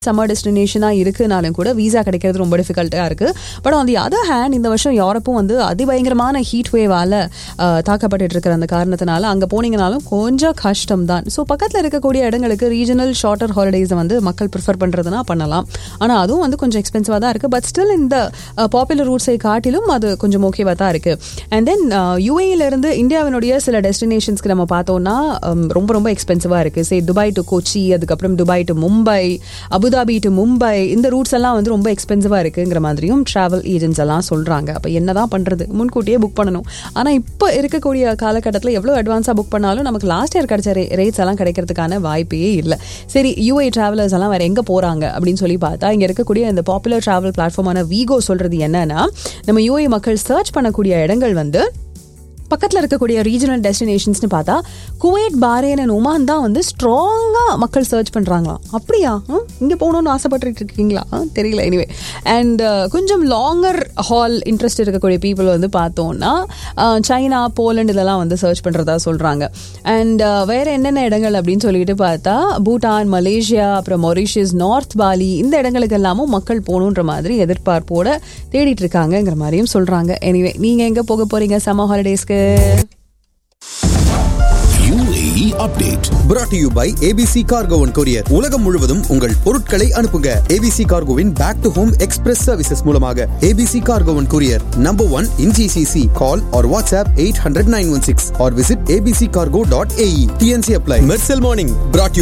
Summer டெஸ்டினேஷனாக இருக்குனாலும் கூட visa கிடைக்கிறது ரொம்ப டிஃபிகல்ட்டாக இருக்குது but on the other hand இந்த வருஷம் யூரோப்பும் வந்து அதிபயங்கரமான ஹீட் வேவால் தாக்கப்பட்டு இருக்கிற அந்த காரணத்தினால அங்கே போனீங்கனாலும் கொஞ்சம் கஷ்டம் தான் ஸோ பக்கத்தில் இருக்கக்கூடிய இடங்களுக்கு ரீஜனல் ஷார்ட்டர் ஹாலிடேஸை வந்து மக்கள் ப்ரிஃபர் பண்ணுறதுனா பண்ணலாம் ஆனால் அதுவும் வந்து கொஞ்சம் எக்ஸ்பென்சிவாக தான் இருக்குது பட் ஸ்டில் இந்த பாப்புலர் ரூட்ஸை காட்டிலும் அது கொஞ்சம் ஓகேவாக தான் இருக்குது அண்ட் தென் யூஏயிலிருந்து இந்தியாவினுடைய சில டெஸ்டினேஷன்ஸ்க்கு நம்ம பார்த்தோம்னா um, ரொம்ப ரொம்ப எக்ஸ்பென்சிவாக இருக்குது சே துபாய் டு கொச்சி அதுக்கப்புறம் Dubai to Mumbai Abu Dhabi to Mumbai இந்த ரூட்ஸ் எல்லாம் வந்து ரொம்ப எக்ஸ்பென்சிவாக இருக்குங்கிற மாதிரியும் ட்ராவல் ஏஜென்ட்ஸ் எல்லாம் சொல்கிறாங்க அப்போ என்னதான் பண்ணுறது முன்கூட்டியே புக் பண்ணணும் ஆனால் இப்போ இருக்கக்கூடிய காலகட்டத்தில் எவ்வளோ அட்வான்ஸாக புக் பண்ணாலும் நமக்கு லாஸ்ட் இயர் கிடைச்ச ரேட்ஸ் எல்லாம் கிடைக்கிறதுக்கான வாய்ப்பே இல்லை சரி யூஏ டிராவலர்ஸ் எல்லாம் வேறு எங்கே போகிறாங்க அப்படின்னு சொல்லி பார்த்தா இங்கே இருக்கக்கூடிய இந்த பாப்புலர் டிராவல் பிளாட்ஃபார்மான வீகோ சொல்கிறது என்னன்னா நம்ம யூஏ மக்கள் சர்ச் பண்ணக்கூடிய இடங்கள் வந்து பக்கத்தில் இருக்கக்கூடிய ரீஜனல் டெஸ்டினேஷன்ஸ்னு பார்த்தா குவைட் பாரேன் அண்ட் ஒமான் தான் வந்து ஸ்ட்ராங்காக மக்கள் சர்ச் பண்ணுறாங்களாம் அப்படியா இங்கே போகணுன்னு ஆசைப்பட்டுட்டு இருக்கீங்களா ஆ, தெரியல எனிவே அண்ட் கொஞ்சம் லாங்கர் ஹால் இன்ட்ரெஸ்ட் இருக்கக்கூடிய பீப்புள் வந்து பார்த்தோம்னா அஹ், சைனா போலண்ட் இதெல்லாம் வந்து சர்ச் பண்ணுறதா சொல்கிறாங்க அண்ட் வேறு என்னென்ன இடங்கள் அப்படின்னு சொல்லிட்டு பார்த்தா பூட்டான் மலேசியா அப்புறம் மொரிஷியஸ் நார்த் பாலி இந்த இடங்களுக்கு எல்லாமும் மக்கள் போகணுன்ற மாதிரி எதிர்பார்ப்போட தேடிட்டு இருக்காங்கங்கிற மாதிரியும் சொல்கிறாங்க எனிவே நீங்கள் எங்கே போக போகிறீங்க சம்மர் ஹாலிடேஸ்க்கு UAE update. brought to you by ABC Cargo and Courier. உலகம் முழுவதும் உங்கள் பொருட்களை அனுப்புங்க ABC Cargoவின் back to home express services மூலமாக ABC Cargo and Courier number one in GCC. Call or WhatsApp 800 916 or visit abccargo.ae. TNC apply. Mercel Morning brought to you